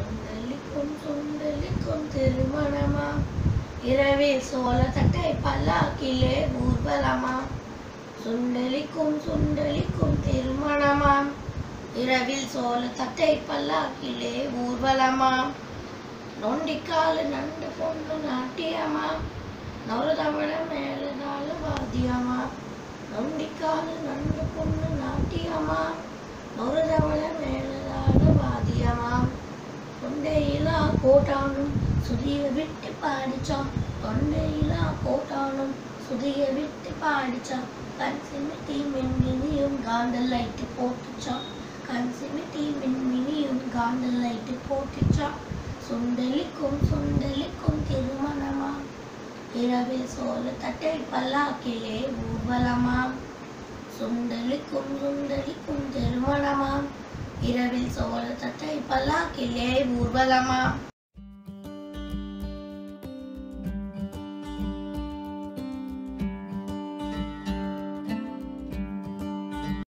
சுண்டலிக்கும் சுண்டலிக்கும் திருமணமா இரவில் சோழ தட்டை பல்லாக்கிலே ஊர்வலமா சுண்டலிக்கும் சுண்டலிக்கும் திருமணமாம் இரவில் சோழ தட்டை பல்லாக்கிலே ஊர்வலமாம் நொண்டிக்கால நண்டு பொண்ணு நாட்டியமா நவரதமிழ மேலதால வாத்தியமா நொண்டிக்கால நண்டு பொண்ணு நாட்டியமா நவரதமிழ மேலதால வாத்தியமா தொண்டையிலா கோட்டானும் சுதிய விட்டு பாடிச்சான் தொண்டையிலா கோட்டானும் சுதிய விட்டு பாடிச்சான் கண் சிமிட்டி மின்மினியும் காந்தல் லைட்டு போட்டுச்சான் கண் சிமிட்டி மின்மினியும் காந்தல் லைட்டு போட்டுச்சான் சுண்டலிக்கும் சுண்டலிக்கும் திருமணமா இரவில் சோழ தட்டை பல்லாக்கிலே ஊர்வலமாம் சுண்டலிக்கும் சுண்டலிக்கும் திருமணமாம் இரவில் சோழ தட்டை பல்லாக்கிலே ஊர்வலமாம்